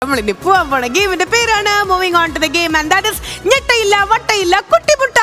നമ്മൾ ഇനി പോവാൻ പോണ ഗെയിമിന്റെ പേരാണ് moving on to the game and that is ഞെട്ടയില്ല വട്ടയില്ല കുട്ടിമുട്ട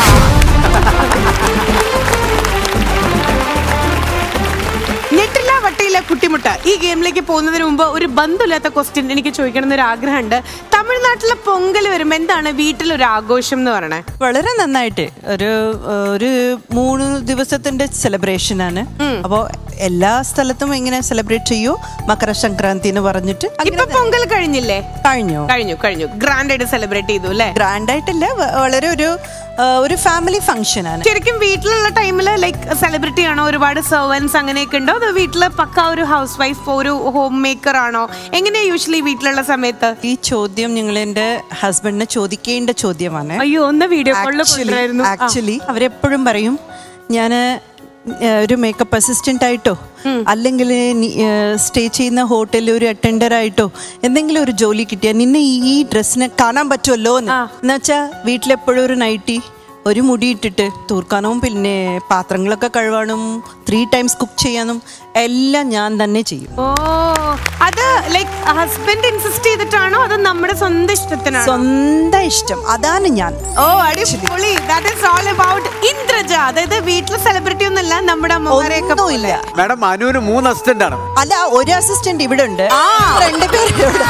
ഞെട്ടില്ല വട്ടയില്ല കുട്ടിമുട്ട ഈ ഗെയിമിലേക്ക് പോകുന്നതിന് മുമ്പ് ഒരു ബന്ധമില്ലാത്ത ക്വസ്റ്റ്യൻ എനിക്ക് ചോദിക്കണം എന്നൊരു ആഗ്രഹമുണ്ട് തമിഴ്നാട്ടിലെ പൊങ്കൽ വരുമ്പോ എന്താണ് വീട്ടിലൊരു ആഘോഷം എന്ന് പറയണേ വളരെ നന്നായിട്ട് ഒരു ഒരു മൂന്ന് ദിവസത്തിന്റെ സെലിബ്രേഷൻ ആണ് അപ്പോ എല്ലാ സ്ഥലത്തും എങ്ങനെ സെലിബ്രേറ്റ് ചെയ്യൂ മകര സംക്രാന്തി എന്ന് പറഞ്ഞിട്ട് ഇപ്പൊ പൊങ്കൽ കഴിഞ്ഞില്ലേ കഴിഞ്ഞു കഴിഞ്ഞു കഴിഞ്ഞു ഗ്രാൻഡ് ആയിട്ട് സെലിബ്രേറ്റ് ചെയ്തു അല്ലേ ഗ്രാൻഡ് ആയിട്ടില്ല വ- വളരെ ഒരു ആ, ഒരു ഫാമിലി ഫംഗ്ഷൻ ആണ് ശരിക്കും വീട്ടിലുള്ള ടൈമില് ലൈക്ക് സെലിബ്രിറ്റി ആണോ ഒരുപാട് സെർവൻസ് അങ്ങനെയൊക്കെ ഉണ്ടോ അതോ വീട്ടില് പക്ക ഒരു ഹൗസ് വൈഫ് ഒരു ഹോം മേക്കർ ആണോ എങ്ങനെയാ യൂഷ്വലി വീട്ടിലുള്ള സമയത്ത് ഈ ചോദ്യം നിങ്ങൾ എന്റെ ഹസ്ബൻഡിനെ ചോദിക്കേണ്ട ചോദ്യമാണ് അയ്യോ ഒന്ന് വീഡിയോ കോളിൽ കൊണ്ടുവരായിരുന്നു ആ. ആക്ച്വലി അവരെപ്പോഴും പറയും ഞാൻ ഒരു മേക്കപ്പ് അസിസ്റ്റന്റ് ആയിട്ടോ അല്ലെങ്കിൽ സ്റ്റേ ചെയ്യുന്ന ഹോട്ടലിൽ ഒരു അറ്റൻഡർ ആയിട്ടോ എന്തെങ്കിലും ഒരു ജോലി കിട്ടിയാൽ നിന്നെ ഈ- ഈ ഡ്രസ്സിനെ കാണാൻ പറ്റുമല്ലോ എന്ന് എന്നുവെച്ചാ വീട്ടിലെപ്പോഴും ഒരു നൈറ്റി ഒരു മുടി ഇട്ടിട്ട് തൂർക്കാനും പിന്നെ പാത്രങ്ങളൊക്കെ കഴുകാനും ത്രീ ടൈംസ് കുക്ക് ചെയ്യാനും എല്ലാം ഞാൻ തന്നെ ചെയ്യും ഓ അത് ലൈക്ക് ഹസ്ബൻഡ് ഇൻസിസ്റ്റ് ചെയ്തിട്ടാണോ അത് നമ്മുടെ സ്വന്തം ഇഷ്ടത്തിനാണോ സ്വന്തം ഇഷ്ടം അതാണ് ഞാൻ ഓ അടിപൊളി that is all about Indraja അതായത് വീട്ടിലെ സെലിബ്രിറ്റി ഒന്നല്ല നമ്മുടെ അമ്മമാരെയൊക്കെ ഒന്നുമില്ല മാഡം അനുവിന് മൂന്ന് അസിസ്റ്റന്റ് ആണ് അല്ല ഒരു അസിസ്റ്റന്റ് ഇവിടെ ഉണ്ട് രണ്ടുപേരും ഇവിടെ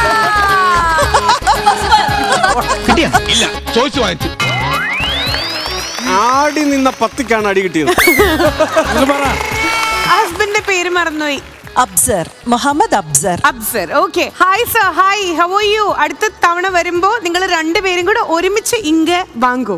കിട്ടിയ ഇല്ല ചോദിച്ചു വാങ്ങിച്ചു ആടി നിന്ന പത്തിക്കാണ് അടി കിട്ടിയത് ഹസ്ബൻഡിന്റെ പേര് മറന്നുപോയി Absar Muhammad Absar Absar okay hi sir hi how are you അടുത്ത തവണ വരുമ്പോ നിങ്ങൾ രണ്ടുപേരും കൂടെ ഒരുമിച്ച് ഇങ്ക വാങ്ങൂ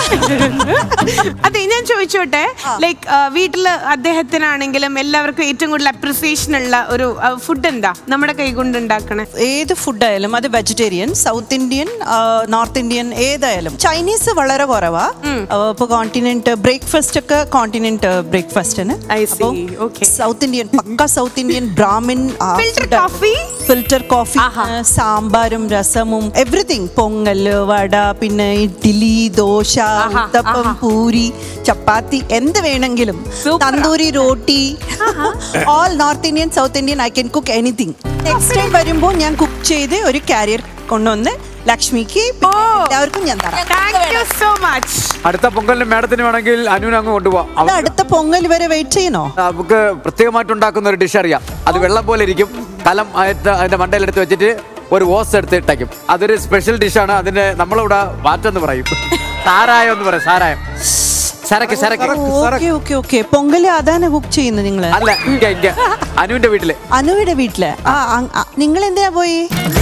അതെ ഞാൻ ചോദിച്ചോട്ടെ ലൈക്ക് വീട്ടില് അദ്ദേഹത്തിനാണെങ്കിലും എല്ലാവർക്കും ഏറ്റവും കൂടുതൽ അപ്രിസിയേഷൻ ഉള്ള ഒരു ഫുഡ് എന്താ നമ്മുടെ കൈ കൊണ്ട് ഉണ്ടാക്കണേ ഏത് ഫുഡായാലും അത് vegetarian south Indian north Indian ഏതായാലും ചൈനീസ് വളരെ കുറവാ ഇപ്പൊ കോണ്ടിനെന്റ് ബ്രേക്ക്ഫാസ്റ്റ് ഒക്കെ കോണ്ടിനെന്റ് ബ്രേക്ക്ഫാസ്റ്റ് ആണ് I see. Okay. South Indian പക്ക south Indian Brahmin Filter coffee? Filter coffee സാമ്പാറും രസമും എവറിഥിങ് പൊങ്കൽ വട പിന്നെ ഇഡ്ഡലി ദോശ ആഹാ, ഉത്തപ്പം ആഹാ. പൂരി ചപ്പാത്തി എന്ത് വേണമെങ്കിലും Super. Tandoori roti all north Indian south Indian I can cook anything next time വരുമ്പോൾ ഞാൻ കുക്ക് ചെയ്ത് ഒരു കാരിയർ കൊണ്ടുവന്ന് ലക്ഷ്മിക്ക് പിന്നെ എല്ലാവർക്കും ഞാൻ തരാം താങ്ക് യു സോ മച്ച് അടുത്ത പൊങ്കലിന് മാഡത്തിന് വേണമെങ്കിൽ അനുവിനെ അങ്ങ് കൊണ്ടുപോവാം അത് അടുത്ത പൊങ്കൽ വരെ വെയിറ്റ് ചെയ്യണോ നമുക്ക് പ്രത്യേകമായിട്ട് ഉണ്ടാക്കുന്ന ഒരു ഡിഷ് അറിയാം അത് വെള്ളം പോലെ ഇരിക്കും കലം ആയിട്ട് അതിന്റെ മണ്ടയിലെടുത്ത് വെച്ചിട്ട് ഒരു ഓസ് എടുത്ത് ഇട്ടയ്ക്കും അതൊരു സ്പെഷ്യൽ ഡിഷാണ് അതിന് നമ്മളിവിടെ വാറ്റെന്ന് പറയും സാരായം എന്ന് പറയും സാരായം സരക്ക് സരക്ക് ഓക്കെ ഓക്കെ ഓക്കെ പൊങ്കൽ അതാണ് കുക്ക് ചെയ്യുന്നത് നിങ്ങള് അല്ല ഇങ്ക ഇങ്ക അനുവിന്റെ വീട്ടില് അനുവിടെ വീട്ടില് ആ നിങ്ങൾ എന്തിനാ പോയി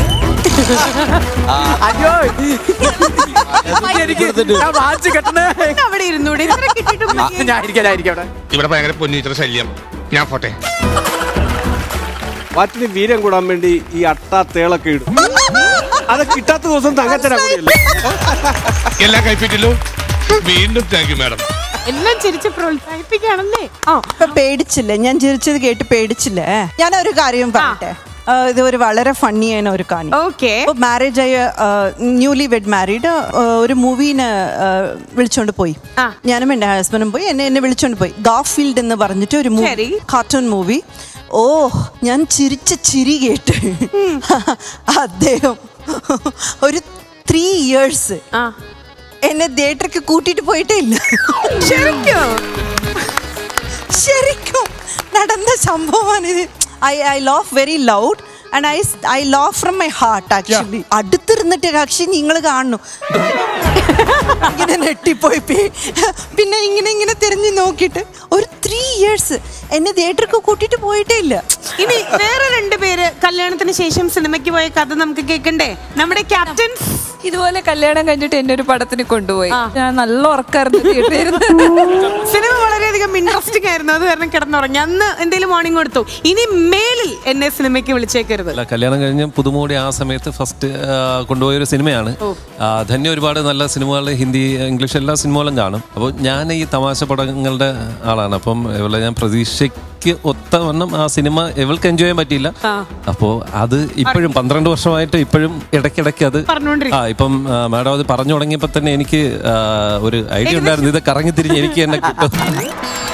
അയ്യോ എനിക്ക് ഞാൻ വാച്ച് കെട്ടണേ അവിടെ ഇരുന്നൂടെ ഇത്ര കിട്ടിയിട്ട് ആ, ഞാൻ ഇരിക്കാം ഞാൻ ഇരിക്കാം അവിടെ ഇവിടെ ഭയങ്കര പൊന്നീറ്റർ ശല്യം ഞാൻ പോട്ടെ വാറ്റിന് വീര്യം കൂടാൻ വേണ്ടി ഈ അട്ട തേളൊക്കെ ഇടും അത് കിട്ടാത്ത ദിവസം തങ്കച്ചനാ കൂടിയല്ലേ എല്ലാം കൈപ്പറ്റില്ലോ വീണ്ടും താങ്ക് യു മാഡം എല്ലാം ചിരിച്ച് പ്രോത്സാഹിപ്പിക്കുകയാണല്ലേ ആ ഇപ്പൊ പേടിച്ചില്ല ഞാൻ ചിരിച്ചത് കേട്ട് പേടിച്ചില്ലേ ഞാൻ ഒരു കാര്യം പറയട്ടെ ആ, ഇത് ഒരു വളരെ ഫണ്ണിയാണ് ഒരു കാര്യം ഓക്കെ മാരേജ് ആയ ന്യൂലി വെഡ് മാരീഡ് ഒരു മൂവീന് വിളിച്ചോണ്ട് പോയി ആ. ഞാനും എൻ്റെ ഹസ്ബൻഡും പോയി എന്നെ എന്നെ വിളിച്ചോണ്ട് പോയി ഗാഫീൽഡ് എന്ന് പറഞ്ഞിട്ട് ഒരു ശരി. കാർട്ടൂൺ മൂവി ഓ ഞാൻ ചിരിച്ച ചിരി കേട്ട് അദ്ദേഹം ഒരു ത്രീ ഇയേഴ്സ് ആ എന്നെ തിയേറ്ററിക്ക് കൂട്ടിയിട്ട് പോയിട്ടേ ഇല്ല ശരിക്കും ശരിക്കും നടന്ന സംഭവമാണിത് I I laugh very loud and I I laugh from my heart actually അടുത്തിരുന്നിട്ട് കക്ഷി നിങ്ങൾ കാണുന്നു ഇങ്ങനെ നെട്ടിപ്പോയി പേ- പിന്നെ ഇങ്ങനെ ഇങ്ങനെ തിരിഞ്ഞു നോക്കിയിട്ട് ഒരു ത്രീ ഇയേഴ്സ് എന്നെ തിയേറ്റർക്ക് കൂട്ടിയിട്ട് പോയിട്ടേ ഇല്ല ഇനി വേറെ രണ്ടുപേര് കല്യാണത്തിന് ശേഷം സിനിമയ്ക്ക് പോയ കഥ നമുക്ക് കേൾക്കണ്ടേ നമ്മുടെ ക്യാപ്റ്റൻസ് ഇതുപോലെ കല്യാണം കഴിഞ്ഞിട്ട് എന്നെ ഒരു പടത്തിന് കൊണ്ടുപോയി ഞാൻ നല്ല ഉറക്കായിരുന്നു തിയേറ്ററിൽ സിനിമ വളരെയധികം ഇൻട്രസ്റ്റിംഗ് ആയിരുന്നു അത് കാരണം കിടന്നുറങ്ങി അന്ന് എന്തെങ്കിലും വാണിംഗ് കൊടുത്തു ഇനി മേലിൽ എന്നെ സിനിമയ്ക്ക് വിളിച്ചേക്കരുത് അല്ല കല്യാണം കഴിഞ്ഞ് പുതുമോടി ആ സമയത്ത് ഫസ്റ്റ് കൊണ്ടുപോയ ഒരു സിനിമയാണ് ആ, ധന്യ ഒരുപാട് നല്ല സിനിമകൾ ഹിന്ദി ഇംഗ്ലീഷ് എല്ലാ സിനിമകളും കാണും അപ്പോൾ ഞാൻ ഈ തമാശ പടങ്ങളുടെ ആളാണ് അപ്പം ഇവളെ ഞാൻ പ്രതീക്ഷയ്ക്ക് ഒത്തവണ്ണം ആ സിനിമ ഇവൾക്ക് എൻജോയ് ചെയ്യാൻ പറ്റിയില്ല അപ്പോൾ അത് ഇപ്പോഴും പന്ത്രണ്ട് വർഷമായിട്ട് ഇപ്പോഴും ഇടയ്ക്കിടയ്ക്ക് അത് പറഞ്ഞുകൊണ്ടിരിക്കും. ആ ഇപ്പം ആ, മാഡം അത് പറഞ്ഞു തുടങ്ങിയപ്പോൾ തന്നെ എനിക്ക് ആ, ഒരു ഐഡിയ ഉണ്ടായിരുന്നു ഇത് കറങ്ങി തിരിഞ്ഞ് എനിക്ക് തന്നെ കിട്ടും